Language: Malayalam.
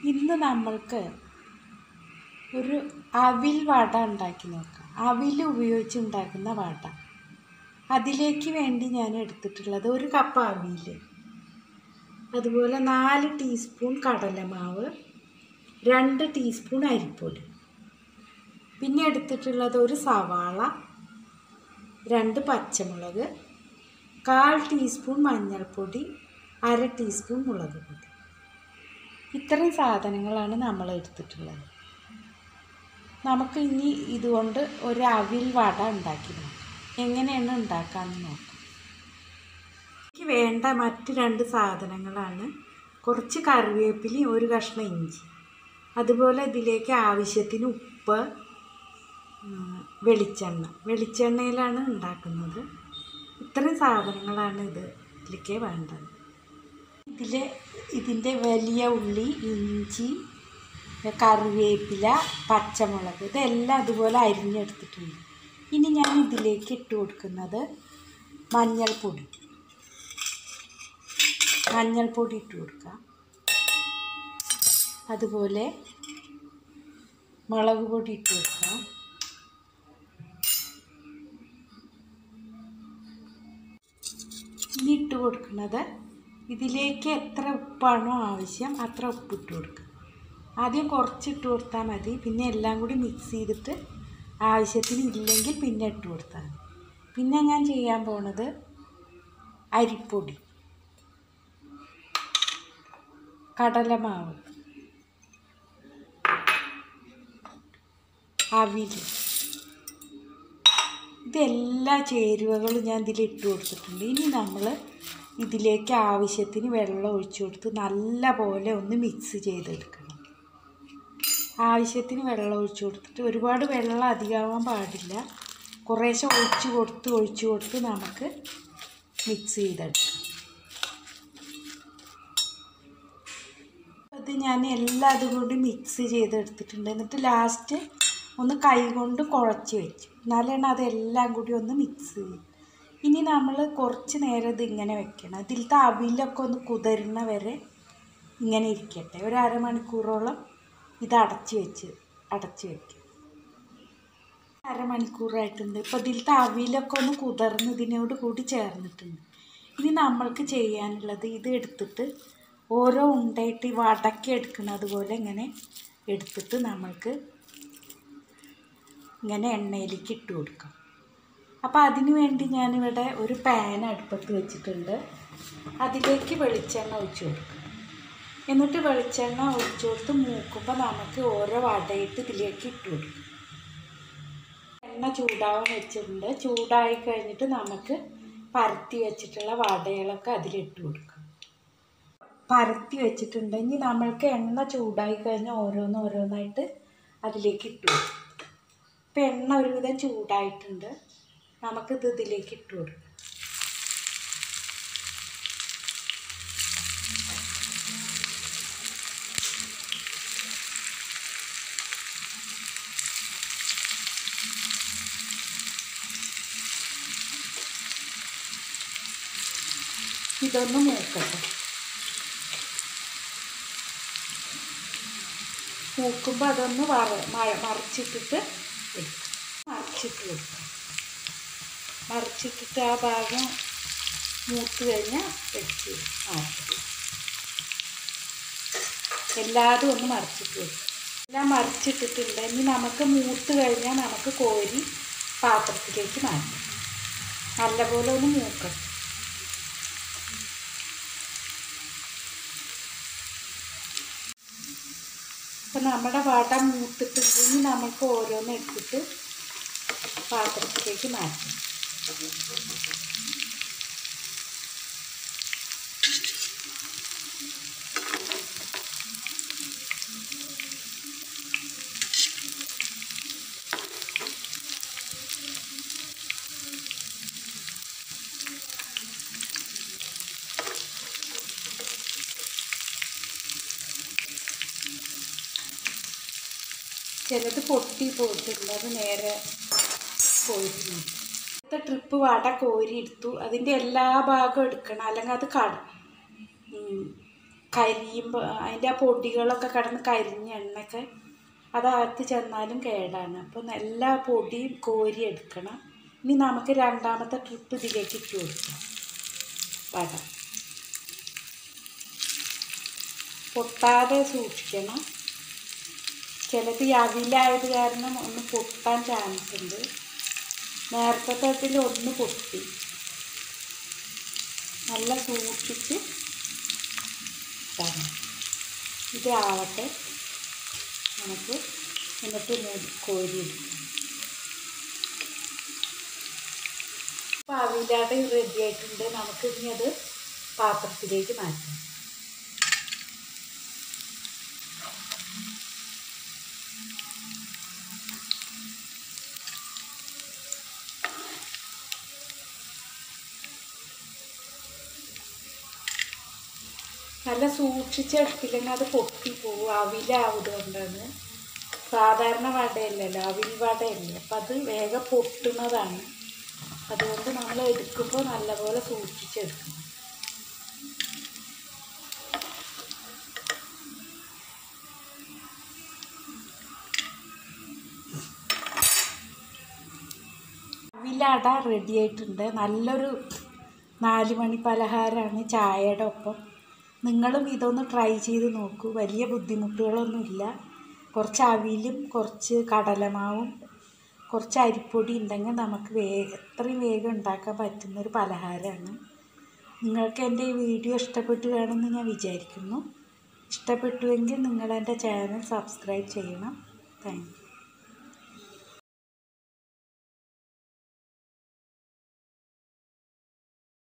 ഇന്ന് നമ്മൾക്ക് ഒരു അവിൽ വട ഉണ്ടാക്കി നോക്കാം അവിൽ ഉപയോഗിച്ച് ഉണ്ടാക്കുന്ന വട അതിലേക്ക് വേണ്ടി ഞാൻ എടുത്തിട്ടുള്ളത് ഒരു കപ്പ് അവിൽ അതുപോലെ നാല് ടീസ്പൂൺ കടലമാവ് രണ്ട് ടീസ്പൂൺ അരിപ്പൊടി പിന്നെ എടുത്തിട്ടുള്ളത് ഒരു സവാള രണ്ട് പച്ചമുളക് കാൽ ടീസ്പൂൺ മഞ്ഞൾപ്പൊടി അര ടീസ്പൂൺ മുളക് പൊടി ഇത്രയും സാധനങ്ങളാണ് നമ്മൾ എടുത്തിട്ടുള്ളത് നമുക്ക് ഇനി ഇതുകൊണ്ട് ഒരു അവിൽ വട ഉണ്ടാക്കി നോക്കാം എങ്ങനെയാണ് ഉണ്ടാക്കാമെന്ന് നോക്കാം എനിക്ക് വേണ്ട മറ്റ് രണ്ട് സാധനങ്ങളാണ് കുറച്ച് കറിവേപ്പിലയും ഒരു കഷ്ണം ഇഞ്ചി അതുപോലെ ഇതിലേക്ക് ആവശ്യത്തിന് ഉപ്പ് ഉം, വെളിച്ചെണ്ണ വെളിച്ചെണ്ണയിലാണ് ഉണ്ടാക്കുന്നത് ഇത്രയും സാധനങ്ങളാണ് ഇത് ഇതിലേക്ക് വേണ്ടത് ഇതിൽ ഇതിൻ്റെ വലിയ ഉള്ളി ഇഞ്ചി കറിവേപ്പില പച്ചമുളക് ഇതെല്ലാം അതുപോലെ അരിഞ്ഞെടുത്തിട്ടുണ്ട് ഇനി ഞാൻ ഇതിലേക്ക് ഇട്ട് കൊടുക്കുന്നത് മഞ്ഞൾപ്പൊടി മഞ്ഞൾപ്പൊടി ഇട്ട് കൊടുക്കാം അതുപോലെ മുളക് പൊടി ഇട്ട് കൊടുക്കാം ഇനി ഇട്ട് കൊടുക്കുന്നത് ഇതിലേക്ക് എത്ര ഉപ്പാണോ ആവശ്യം അത്ര ഉപ്പ് ഇട്ട് കൊടുക്കുക ആദ്യം കുറച്ച് ഇട്ട് കൊടുത്താൽ മതി പിന്നെ എല്ലാം കൂടി മിക്സ് ചെയ്തിട്ട് ആവശ്യത്തിന് ഇല്ലെങ്കിൽ പിന്നെ ഇട്ട് കൊടുത്താൽ മതി പിന്നെ ഞാൻ ചെയ്യാൻ പോണത് അരിപ്പൊടി കടലമാവ് അവിൽ ഇതെല്ലാ ചേരുവകളും ഞാൻ ഇതിൽ ഇട്ട് കൊടുത്തിട്ടുണ്ട് ഇനി നമ്മൾ ഇതിലേക്ക് ആവശ്യത്തിന് വെള്ളം ഒഴിച്ചു കൊടുത്ത് നല്ല പോലെ ഒന്ന് മിക്സ് ചെയ്തെടുക്കണം ആവശ്യത്തിന് വെള്ളം ഒഴിച്ചു കൊടുത്തിട്ട് ഒരുപാട് വെള്ളം അധികമാവാൻ പാടില്ല കുറേശ്ശെ ഒഴിച്ചു കൊടുത്ത് ഒഴിച്ചു കൊടുത്ത് നമുക്ക് മിക്സ് ചെയ്തെടുക്കാം അത് ഞാൻ എല്ലാം അതും കൂടി മിക്സ് ചെയ്തെടുത്തിട്ടുണ്ട് എന്നിട്ട് ലാസ്റ്റ് ഒന്ന് കൈ കൊണ്ട് കുഴച്ച് വെച്ചു എന്നാലാണ് അതെല്ലാം കൂടി ഒന്ന് മിക്സ് ചെയ്യും ഇനി നമ്മൾ കുറച്ച് നേരം ഇത് ഇങ്ങനെ വെക്കണം ഇതിലത്തെ അവിലൊക്കെ ഒന്ന് കുതിരുന്ന വരെ ഇങ്ങനെ ഇരിക്കട്ടെ ഒരു അരമണിക്കൂറോളം ഇത് അടച്ച് വെച്ച് അടച്ച് വെക്കും അരമണിക്കൂറായിട്ടുണ്ട് ഇപ്പോൾ ഇതിലത്തെ അവിലൊക്കെ ഒന്ന് കുതിർന്ന് ഇതിനോട് കൂടി ചേർന്നിട്ടുണ്ട് ഇനി നമ്മൾക്ക് ചെയ്യാനുള്ളത് ഇത് എടുത്തിട്ട് ഓരോ ഉണ്ടയായിട്ട് ഈ വടക്കി എടുക്കുന്നത് പോലെ ഇങ്ങനെ എടുത്തിട്ട് നമ്മൾക്ക് ഇങ്ങനെ എണ്ണയിലേക്ക് ഇട്ട് കൊടുക്കാം അപ്പോൾ അതിന് വേണ്ടി ഞാനിവിടെ ഒരു പാൻ അടുപ്പത്ത് വെച്ചിട്ടുണ്ട് അതിലേക്ക് വെളിച്ചെണ്ണ ഒഴിച്ചു കൊടുക്കും എന്നിട്ട് വെളിച്ചെണ്ണ ഒഴിച്ചു കൊടുത്ത് മൂക്കുമ്പോൾ നമുക്ക് ഓരോ വടയിട്ട് ഇതിലേക്ക് ഇട്ട് കൊടുക്കും എണ്ണ ചൂടാവാൻ വെച്ചിട്ടുണ്ട് ചൂടായി കഴിഞ്ഞിട്ട് നമുക്ക് പരത്തി വെച്ചിട്ടുള്ള വടകളൊക്കെ അതിലിട്ട് കൊടുക്കും പരത്തി വെച്ചിട്ടുണ്ട് ഇനി നമ്മൾക്ക് എണ്ണ ചൂടായി കഴിഞ്ഞാൽ ഓരോന്ന് ഓരോന്നായിട്ട് അതിലേക്ക് ഇട്ട് കൊടുക്കും ഇപ്പം എണ്ണ ഒരുവിധം ചൂടായിട്ടുണ്ട് നമുക്കിത് ഇതിലേക്ക് ഇട്ട് കൊടുക്കാം ഇതൊന്ന് മൂക്കട്ടെ മൂക്കുമ്പോൾ അതൊന്ന് വറ മഴ മറിച്ചിട്ടിട്ട് എടുക്കും മറിച്ചിട്ട് കൊടുക്കാം മറിച്ചിട്ടിട്ട് ആ ഭാഗം മൂത്ത് കഴിഞ്ഞാൽ എടുത്ത് മാറ്റും എല്ലാതും ഒന്ന് മറിച്ചിട്ട് കൊടുക്കും എല്ലാം മറിച്ചിട്ടിട്ടുണ്ട് ഇനി നമുക്ക് മൂത്ത് കഴിഞ്ഞാൽ നമുക്ക് കോരി പാത്രത്തിലേക്ക് മാറ്റാം നല്ലപോലെ ഒന്ന് മൂക്കണം അപ്പം നമ്മുടെ വട മൂത്തിട്ടുണ്ടെങ്കിൽ നമുക്ക് ഓരോന്ന് എടുത്തിട്ട് പാത്രത്തിലേക്ക് മാറ്റാം ചിലത് പൊട്ടി പോയിട്ടുണ്ട് അത് നേരെ പോയിട്ടുണ്ട് അടുത്ത ട്രിപ്പ് വട കോരി എടുത്തു അതിൻ്റെ എല്ലാ ഭാഗവും എടുക്കണം അല്ലെങ്കിൽ അത് കട ഉം, കരിയുമ്പോൾ അതിൻ്റെ ആ പൊടികളൊക്കെ കിടന്ന് കരിഞ്ഞ എണ്ണയൊക്കെ അതകത്ത് ചെന്നാലും കേടാണ് അപ്പോൾ എല്ലാ പൊടിയും കോരി എടുക്കണം ഇനി നമുക്ക് രണ്ടാമത്തെ ട്രിപ്പ് ഇതിലേക്ക് ഇട്ട് കൊടുക്കാം വട പൊട്ടാതെ സൂക്ഷിക്കണം ചിലത് ഈ അവിലായത് കാരണം ഒന്ന് പൊട്ടാൻ ചാൻസ് ഉണ്ട് നേരത്തെ തട്ടിൽ ഒന്ന് പൊട്ടി നല്ല സൂക്ഷിച്ച് ഇട്ടാണ് ഇത് ആവട്ടെ നമുക്ക് എന്നിട്ട് മൂടി കോരിയെടുക്കാം അപ്പോൾ അവിലാടെ റെഡി ആയിട്ടുണ്ട് നമുക്ക് ഇനി അത് പാത്രത്തിലേക്ക് മാറ്റാം നല്ല സൂക്ഷിച്ചെടുത്തില്ലെങ്കിൽ അത് പൊട്ടിപ്പോവും അവിലാവുന്നതുകൊണ്ടാണ് സാധാരണ വടയല്ലല്ലോ അവിൽ വടയല്ലേ അപ്പം അത് വേഗം പൊട്ടുന്നതാണ് അതുകൊണ്ട് നമ്മൾ എടുക്കുമ്പോൾ നല്ലപോലെ സൂക്ഷിച്ചെടുക്കണം അവിലട റെഡി ആയിട്ടുണ്ട് നല്ലൊരു നാല് മണി പലഹാരമാണ് ചായയുടെ ഒപ്പം നിങ്ങളും ഇതൊന്ന് ട്രൈ ചെയ്ത് നോക്കൂ വലിയ ബുദ്ധിമുട്ടുകളൊന്നുമില്ല കുറച്ച് അവിലും കുറച്ച് കടലമാവും കുറച്ച് അരിപ്പൊടി ഉണ്ടെങ്കിൽ നമുക്ക് വേഗം എത്രയും വേഗം ഉണ്ടാക്കാൻ പറ്റുന്നൊരു പലഹാരമാണ് നിങ്ങൾക്ക് എൻ്റെ ഈ വീഡിയോ ഇഷ്ടപ്പെട്ടു കാണുമെന്ന് ഞാൻ വിചാരിക്കുന്നു ഇഷ്ടപ്പെട്ടുവെങ്കിൽ നിങ്ങൾ എൻ്റെ ചാനൽ സബ്സ്ക്രൈബ് ചെയ്യണം താങ്ക് യു